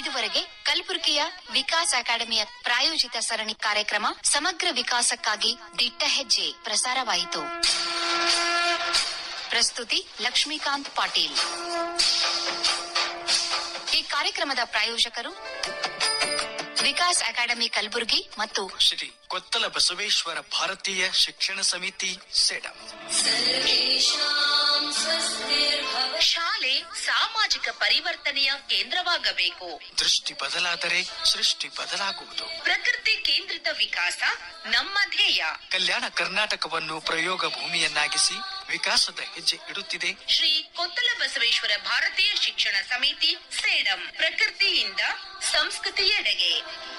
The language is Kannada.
ಇದುವರೆಗೆ ಕಲಬುರಗಿಯ ವಿಕಾಸ್ ಅಕಾಡೆಮಿಯ ಪ್ರಾಯೋಜಿತ ಸರಣಿ ಕಾರ್ಯಕ್ರಮ ಸಮಗ್ರ ವಿಕಾಸಕ್ಕಾಗಿ ದಿಟ್ಟ ಹೆಜ್ಜೆ ಪ್ರಸಾರವಾಯಿತು ಪ್ರಸ್ತುತಿ ಲಕ್ಷ್ಮೀಕಾಂತ್ ಪಾಟೀಲ್ ಈ ಕಾರ್ಯಕ್ರಮದ ಪ್ರಾಯೋಜಕರು ವಿಕಾಸ್ ಅಕಾಡೆಮಿ ಕಲಬುರಗಿ ಮತ್ತು ಶ್ರೀ ಕೊತ್ತಲ ಬಸವೇಶ್ವರ ಭಾರತೀಯ ಶಿಕ್ಷಣ ಸಮಿತಿ ಸೆಡಂ ಶಾಲೆ ಸಾಮಾಜಿಕ ಪರಿವರ್ತನೆಯ ಕೇಂದ್ರವಾಗಬೇಕು ದೃಷ್ಟಿ ಬದಲಾದರೆ ಸೃಷ್ಟಿ ಬದಲಾಗುವುದು ಪ್ರಕೃತಿ ಕೇಂದ್ರಿತ ವಿಕಾಸ ನಮ್ಮ ಧ್ಯೇಯ ಕಲ್ಯಾಣ ಕರ್ನಾಟಕವನ್ನು ಪ್ರಯೋಗ ಭೂಮಿಯನ್ನಾಗಿಸಿ ವಿಕಾಸದ ಹೆಜ್ಜೆ ಇಡುತ್ತಿದೆ ಶ್ರೀ ಕೊತ್ತಲ ಬಸವೇಶ್ವರ ಭಾರತೀಯ ಶಿಕ್ಷಣ ಸಮಿತಿ ಸೇಡಂ ಪ್ರಕೃತಿಯಿಂದ ಸಂಸ್ಕೃತಿಯೆಡೆಗೆ